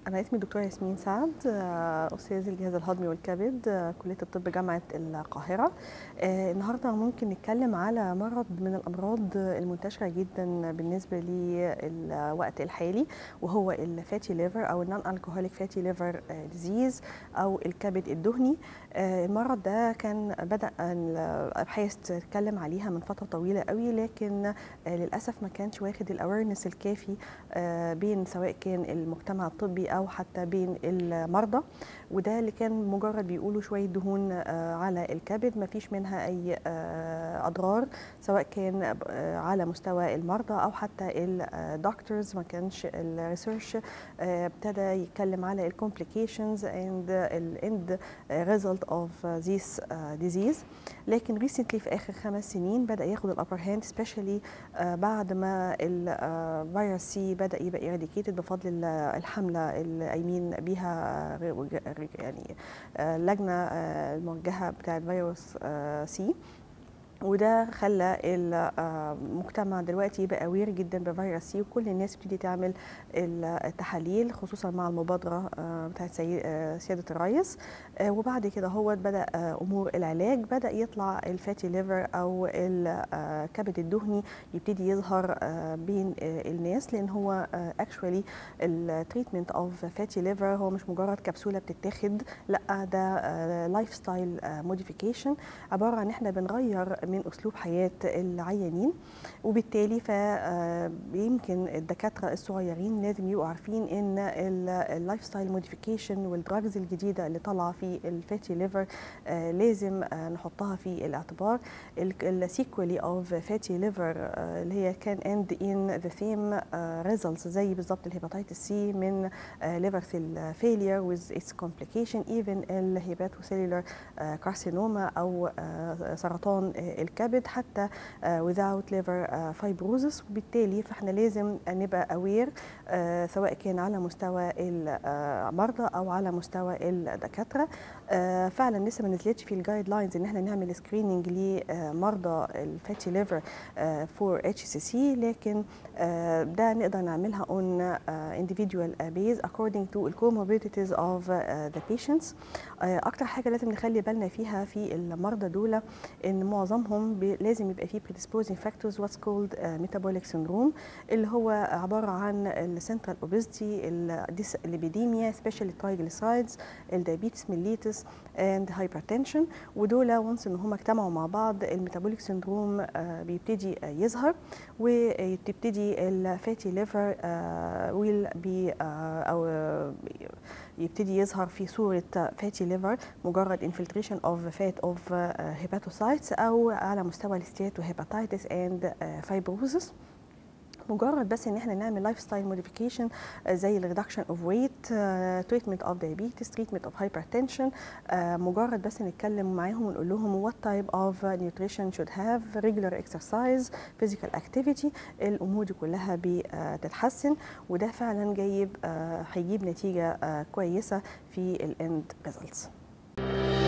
أنا اسمي دكتورة ياسمين سعد آه، أستاذ الجهاز الهضمي والكبد آه، كلية الطب جامعة القاهرة آه، النهاردة ممكن نتكلم على مرض من الأمراض المنتشرة جدا بالنسبة للوقت الحالي وهو الفاتي ليفر أو النون الكحوليك فاتي ليفر ديزيز أو الكبد الدهني آه، المرض ده كان بدأ الأبحاث تتكلم عليها من فترة طويلة قوي لكن آه، للأسف ما كانش واخد الأويرنس الكافي آه، بين سواء كان المجتمع الطبي أو حتى بين المرضى وده اللي كان مجرد بيقولوا شوية دهون آه، على الكبد ما فيش منها أي آه، أضرار سواء كان آه، على مستوى المرضى أو حتى الدكتورز ما كانش الريسيرش ابتدى يتكلم على الكومبليكيشنز اند الاند result of this uh, disease لكن recently في اخر خمس سنين بدا ياخد الابر هاند سبيشالي بعد ما الفيروس سي بدا يبقى ايراديكيتد بفضل ال- الحمله اللي قايمين بيها ر- ر- يعني آه، اللجنه آه، الموجهه بتاعه فيروس سي وده خلى المجتمع دلوقتي يبقى اوير جدا بفيروس سي وكل الناس بتبتدي تعمل التحاليل خصوصا مع المبادره آه، بتاعت سي- آه، سياده الرئيس آه، وبعد كده هو بدا آه، امور العلاج بدا يطلع الفاتي ليفر او الكبد الدهني يبتدي يظهر آه، بين آه، الناس لان هو اكشوالي التريتمنت اوف فاتي ليفر هو مش مجرد كبسوله بتتاخد لا ده لايف ستايل موديفيكيشن عباره عن احنا بنغير من اسلوب حياه العيانين وبالتالي فيمكن الدكاتره الصغيرين لازم يبقوا عارفين ان اللايف ستايل موديفيكيشن والدراجز الجديده اللي طالعه في الفاتي ليفر لازم آه، نحطها في الاعتبار السيكولي اوف فاتي ليفر اللي هي كان اند ان ذا سيم ريزلتس زي بالظبط الهيباتيتس سي من ليفر سيل فيلير ويز اتس كومبليكيشن ايفن الهيباتوسيلولار كارسينوما او آه، سرطان آه، الكبد حتى آه، without liver آه، fibrosis وبالتالي فاحنا لازم نبقى اوير سواء كان على مستوى المرضى او على مستوى الدكاتره آه، فعلا لسه ما نزلتش في الجايد لاينز ان احنا نعمل سكريننج لمرضى الفاتي ليفر فور اتش سي سي لكن آه، ده نقدر نعملها on uh, individual uh, base according to the comorbidities of uh, the patients آه، اكتر حاجه لازم نخلي بالنا فيها في المرضى دول ان معظمهم بي- لازم يبقى فيه predisposing factors what's called uh, metabolic syndrome اللي هو عباره عن السنترال اوبيزيتي الليبيديميا سبيشالي triglycerides الدايابيتس ميليتس اند هايبرتنشن ودول وانس ان هم اجتمعوا مع بعض الميتابوليك سندروم بيبتدي آه، يظهر وتبتدي الفاتي ليفر ويل بي او آه، يبتدي يظهر في صورة فاتي ليفر مجرد infiltration of fat of uh, hepatocytes أو على مستوى الستياتوهيباتيتس and uh, fibrosis مجرد بس ان احنا نعمل لايف ستايل موديفيكيشن زي الريدكشن اوف ويت تريتمنت اوف دايابيتس تريتمنت اوف هايبرتنشن مجرد بس نتكلم معاهم ونقول لهم وات تايب اوف نيوتريشن شود هاف ريجولار اكسرسايز فيزيكال اكتيفيتي الامور دي كلها بتتحسن وده فعلا جايب آه، هيجيب نتيجه آه، كويسه في الاند ريزلتس